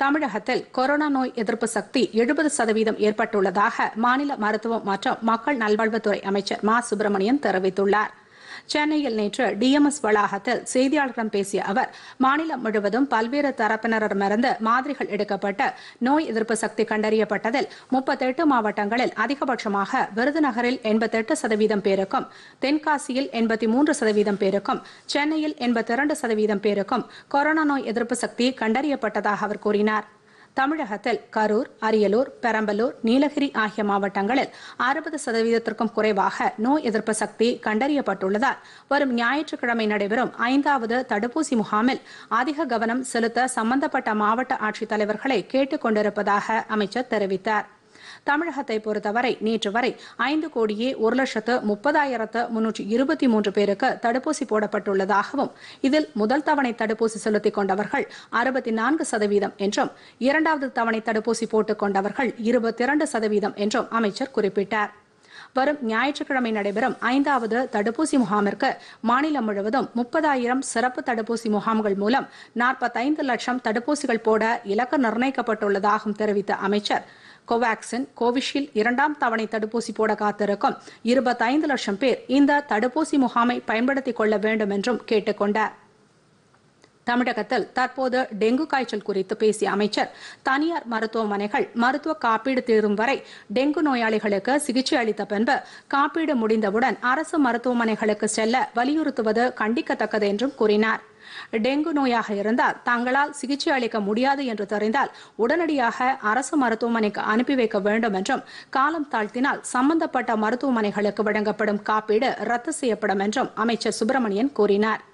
தமிழகத்தில் கொரோனா நோய் எதிர்ப்பு சக்தி எழுபது சதவீதம் ஏற்பட்டுள்ளதாக மாநில மருத்துவம் மற்றும் மக்கள் நல்வாழ்வுத்துறை அமைச்சர் மா சுப்பிரமணியன் தெரிவித்துள்ளார் சென்னையில் நேற்று டிஎம்எஸ் வளாகத்தில் செய்தியாளர்களிடம் பேசிய அவர் மாநிலம் முழுவதும் பல்வேறு தரப்பினரிடமிருந்து மாதிரிகள் எடுக்கப்பட்டு நோய் எதிர்ப்பு சக்தி கண்டறியப்பட்டதில் முப்பத்தெட்டு மாவட்டங்களில் அதிகபட்சமாக விருதுநகரில் எண்பத்தெட்டு சதவீதம் பேருக்கும் தென்காசியில் எண்பத்தி மூன்று சதவீதம் பேருக்கும் சென்னையில் எண்பத்தி இரண்டு சதவீதம் பேருக்கும் கொரோனா நோய் எதிர்ப்பு சக்தி கண்டறியப்பட்டதாக அவர் கூறினார் தமிழகத்தில் கரூர் அரியலூர் பெரம்பலூர் நீலகிரி ஆகிய மாவட்டங்களில் அறுபது சதவீதத்திற்கும் குறைவாக நோய் எதிர்ப்பு சக்தி கண்டறியப்பட்டுள்ளதால் வரும் ஞாயிற்றுக்கிழமை நடைபெறும் ஐந்தாவது தடுப்பூசி முகாமில் அதிக கவனம் செலுத்த சம்பந்தப்பட்ட மாவட்ட ஆட்சித்தலைவர்களை கேட்டுக் கொண்டிருப்பதாக அமைச்சர் தெரிவித்தார் தமிழகத்தை பொறுத்தவரை நேற்று வரை ஐந்து கோடியே ஒரு லட்சத்து முப்பதாயிரத்து முன்னூற்றி இருபத்தி மூன்று பேருக்கு தடுப்பூசி போடப்பட்டுள்ளதாகவும் இதில் முதல் தவணை தடுப்பூசி செலுத்திக் கொண்டவர்கள் அறுபத்தி நான்கு சதவீதம் என்றும் இரண்டாவது தவணை தடுப்பூசி போட்டுக் கொண்டவர்கள் இருபத்தி இரண்டு சதவீதம் என்றும் அமைச்சர் குறிப்பிட்டார் வரும் ஞாயிற்றுக்கிழமை நடைபெறும் ஐந்தாவது தடுப்பூசி முகாமிற்கு மாநிலம் முழுவதும் முப்பதாயிரம் சிறப்பு தடுப்பூசி முகாம்கள் மூலம் நாற்பத்தைந்து லட்சம் தடுப்பூசிகள் போட இலக்கு நிர்ணயிக்கப்பட்டுள்ளதாகவும் தெரிவித்த அமைச்சர் கோவாக்சின் கோவிஷீல்டு இரண்டாம் தவணை தடுப்பூசி போட காத்திருக்கும் இருபத்தைந்து லட்சம் பேர் இந்த தடுப்பூசி முகாமை பயன்படுத்திக் கொள்ள வேண்டும் என்றும் கேட்டுக் கொண்டார் தமிழகத்தில் தற்போது டெங்கு காய்ச்சல் குறித்து பேசிய அமைச்சர் தனியார் மருத்துவமனைகள் மருத்துவ காப்பீடு தீரும் வரை டெங்கு நோயாளிகளுக்கு சிகிச்சை அளித்த பின்பு காப்பீடு முடிந்தவுடன் அரசு மருத்துவமனைகளுக்கு செல்ல வலியுறுத்துவது கண்டிக்கத்தக்கது என்றும் கூறினார் டெங்கு நோயாக இருந்தால் தங்களால் சிகிச்சை அளிக்க முடியாது என்று தெரிந்தால் உடனடியாக அரசு மருத்துவமனைக்கு அனுப்பி வைக்க வேண்டும் என்றும் காலம் தாழ்த்தினால் சம்பந்தப்பட்ட மருத்துவமனைகளுக்கு வழங்கப்படும் காப்பீடு ரத்து செய்யப்படும் என்றும் அமைச்சர் சுப்பிரமணியன் கூறினார்